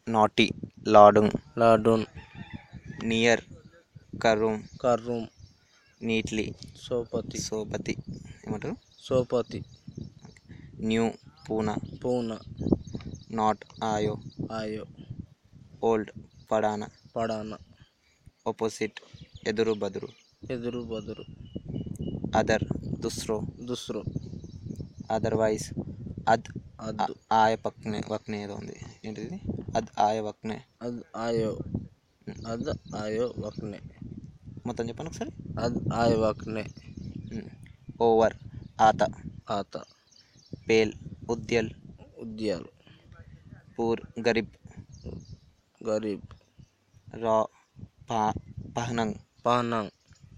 Naughty లాడుంగ్ లాడూన్ near కరూమ్ కర్రూమ్ నీట్లీ సోపతి సోపతి ఏమంటారు సోపతి న్యూ పూనా పూన నాట్ ఆయో ఆయో ఓల్డ్ పడాన పడాన ఆపోజిట్ ఎదురు బదురు ఎదురు బదురు అదర్ దుస్రో దుస్రు అదర్వైజ్ అద్ అద్దు ఆయ పక్కనే వక్నే ఏదో ఉంది ఏంటిది అద్ ఆయ వక్నే అద్ ఆయో అద్ ఆయో వక్నే మొత్తం చెప్పండి ఒకసారి అద్ ఆయో వక్నే ఓవర్ ఆత ఆత పేల్ ఉద్యల్ ఉద్యాలు పూర్ గరీబ్ గరీబ్ రా పా పహనంగ్ పానాంగ్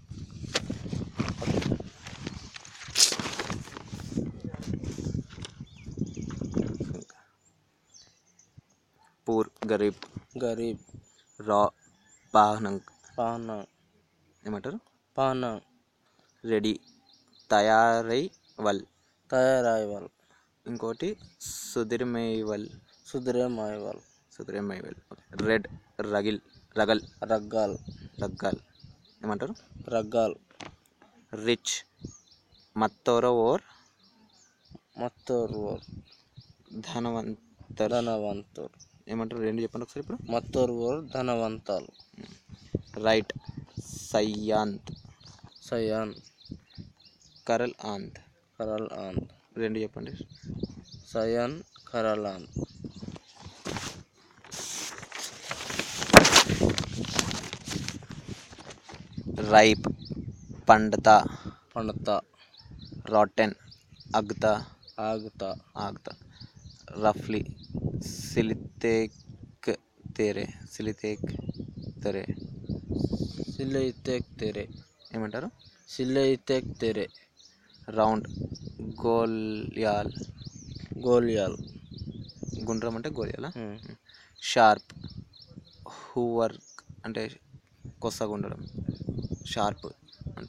పూర్ గరీబ్ గరీబ్ రా పాహనంగ్ పానాంగ్ ఏమంటారు పానాంగ్ రెడీ తయారై వల్ తయారాయవాల్ ఇంకోటి సుధిర్మేవల్ సుధిరేమాయవాల్ సుధిర్మేవల్ రెడ్ రగిల్ రగల్ రగ్గాల్ రగ్గాల్ ఏమంటారు రగ్గాల్ రిచ్ మత్తోర ఓర్ మత్తోర్వర్ ధనవంతర్ ధనవంతుర్ ఏమంటారు రెండు చెప్పండి ఒకసారి ఇప్పుడు మత్తోర్వర్ ధనవంతాలు రైట్ సయ్యాంత్ సయాన్ కరల్ ఆంత్ కరల్ ఆంద్ రెండు చెప్పండి సయాన్ కరలాంద్ రైప్ పండత పండత రాటెన్ అగ్త ఆగుత ఆగ్త రఫ్లీ సిలితేక్ తేరే సిలితేక్ తెరే సిల్లైతేక్ తెరే ఏమంటారు సిల్లైతేక్ తెరే రౌండ్ గోల్యాల్ గోలియాల్ గుండ్రం అంటే గోలియాలా ఉమ్. షార్ప్ హూవర్క్ అంటే కొత్తగా ఉండడం షార్ప్ అంటే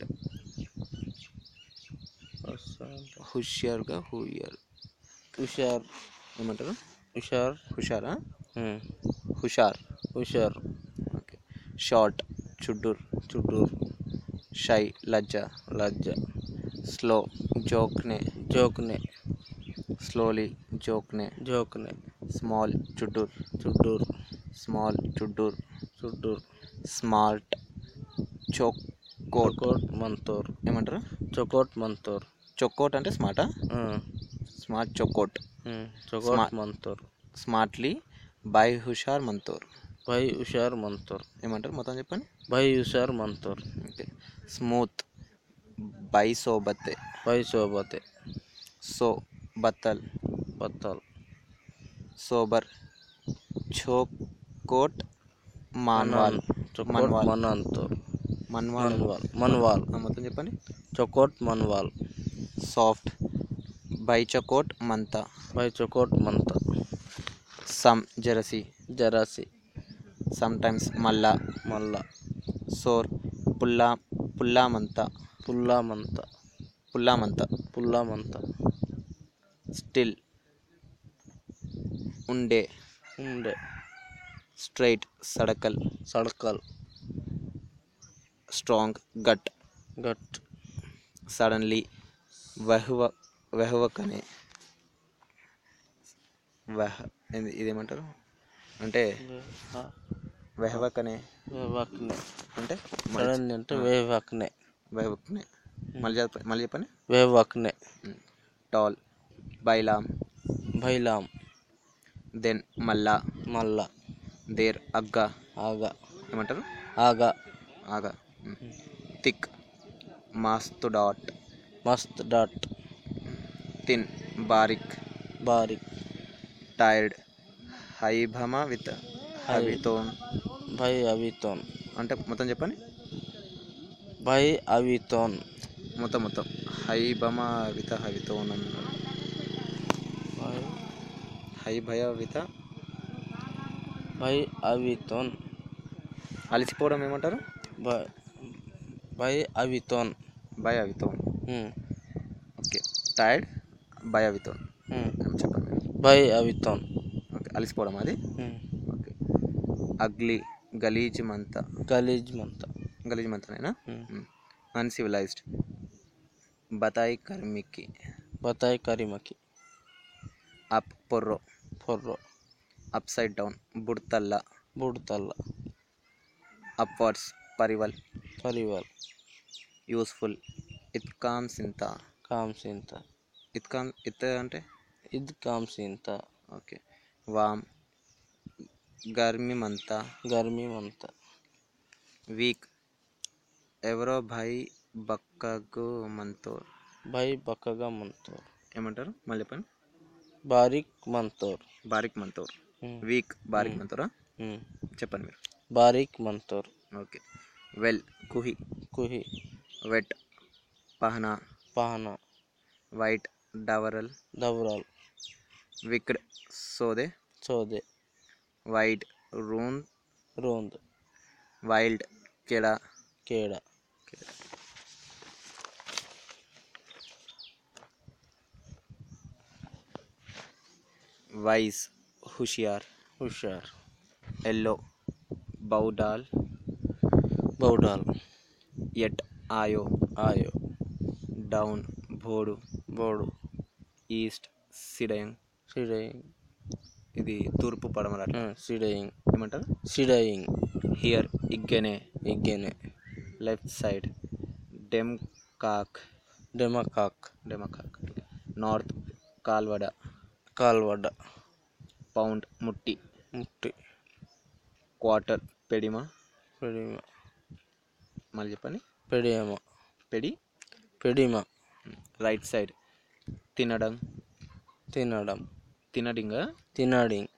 హుషియర్గా హూయర్ హుషార్ ఏమంటారు హుషార్ హుషారా ఉమ్. హుషార్ హుషార్ ఓకే షార్ట్ చుడ్డూర్ చుట్టూరు షై లజ్జ లజ్జ స్లో జోక్నే జోక్నే స్లోలీ జోక్నే జోక్నే స్మాల్ చుడ్డూర్ చుట్టూరు స్మాల్ చుడ్డూర్ చుట్టూరు స్మార్ట్ చోక్ కోట్ చొకోట్ మంతోర్ ఏమంటారు చొకోట్ మంతోర్ చొక్కోట్ అంటే స్మార్టా ఉమ్. స్మార్ట్ చొక్కోట్ ఉమ్. చొకోట్ స్మా- మంతోర్ స్మార్ట్లీ బై హుషార్ మంతోర్ బై హుషార్ మంతోర్ ఏమంటారు మొత్తం చెప్పండి బై హుషార్ మంతోర్ ఓకే స్మూత్ బై సోబత్తే బై శోభతే సో బత్తల్ బత్తాల్ సోబర్ చోకోట్ మాన్వాల్ చొకోట్ మన్వాల్ మనంతోర్ మన్వాల్ మన్వాల్ మన్వాల్ ఆ, మొత్తం చెప్పండి చొకోట్ మన్వాల్ సాఫ్ట్ బై చకోట్ మంత బై చొకోట్ మంత సమ్ జెరసీ జరాసి సమ్ టైమ్స్ మల్లా మల్ల సోర్ పుల్లా పుల్లామంత పుల్లామంత పుల్లామంత పుల్లామంత స్టిల్ ఉండే ఉండే స్ట్రైట్ సడకల్ సడకల్ స్ట్రాంగ్ గట్ గట్ సడన్లీ వహువ వెహవకనే వహ ఇది- ఇదేమంటారు అంటే వెహవకనే వేవాక్నే అంటే సడన్ అంటే వేవాక్నే వెహవకనే మళ్ళీ చెప్ప మళ్ళీ చెప్పండి వేవాక్నే టాల్ బైలాం భైలాం దెన్ మల్లా మల్ల దేర్ అగ్గా ఆగా ఏమంటారు ఆగా ఆగా థిక్ మాస్తు డాట్ మస్త్ డాట్ థిన్ బారిక్ బారిక్ టైర్డ్ హైభమ విత్ హవితోన్ భై అవితోన్ అంటే మొత్తం చెప్పండి భై అవితోన్ మొత్తం మొత్తం హైభమ విత హవితోన్ అన్నాడు భై హై భయ విత భై అవితోన్ అలసిపోవడం ఏమంటారు భై భై అవితోన్ భయ అవితోన్ ఉమ్, ఓకే టైర్డ్ భయ అవితోన్ ఉమ్. చెప్పండి భై అవితోన్ ఓకే అలసిపోవడం అది ఉమ్. ఓకే అగ్లీ గలీజ్ మంత గలీజ్ మంత గలీజ్ మంతనేనా ఉమ్. అన్సివిలైజ్డ్ బతాయి కర్మికి బతాయి కరిమకి అప్ పొర్రో పొర్రో అప్ సైడ్ డౌన్ బుడ్తల్ల బుడతల్ల అప్వర్డ్స్ పరివల్ పరివాల్ యూస్ఫుల్ ఇత్కామ్ సింత కాంసింత ఇత్కామ్ ఇత్ అంటే ఇది కాంసింత ఓకే వామ్ గర్మి మంత గర్మీ మంత వీక్ ఎవరో భాయ్ బక్కగు మంతోర్ బై బక్కగా మంతోర్ ఏమంటారు మళ్ళీ చెప్పండి బారిక్ మంతోర్ బారిక్ మంతోర్ ఉమ్. వీక్ బారిక్ మంతోరా ఉమ్. చెప్పండి మీరు బారిక్ మంతోర్ ఓకే వెల్ కుహి కుహి వెట్ పహనా పహనా వైట్ డవరల్ దవరాల్ విక్డ్ సోదే చోదే వైడ్ రూన్ రోంద్ వైల్డ్ కెడా కేడ వైస్ హుషియార్ హుషార్ ఎల్లో బౌడాల్ బౌడాల్ ఎట్ ఆయో ఆయో డౌన్ భోడు బోడు ఈస్ట్ సిడయంగ్ సిడయింగ్ ఇది తూర్పు పడమర అట్లా. సిడయింగ్ ఏమంటారు సిడయింగ్ హియర్ ఇగ్గెనే ఇగ్గెనే లెఫ్ట్ సైడ్ డెమ్ కాక్ డెమకాక్ డెమకాక్ నార్త్ కాల్వడ కాల్వడ్డ పౌండ్ ముట్టి ముట్టి క్వార్టర్ పెడిమ పెడిమ మళ్ళీ చెప్పండి పెడియమ పెడి పెడిమ రైట్ సైడ్ తినడం తినడం తినడింగా తినడింగ్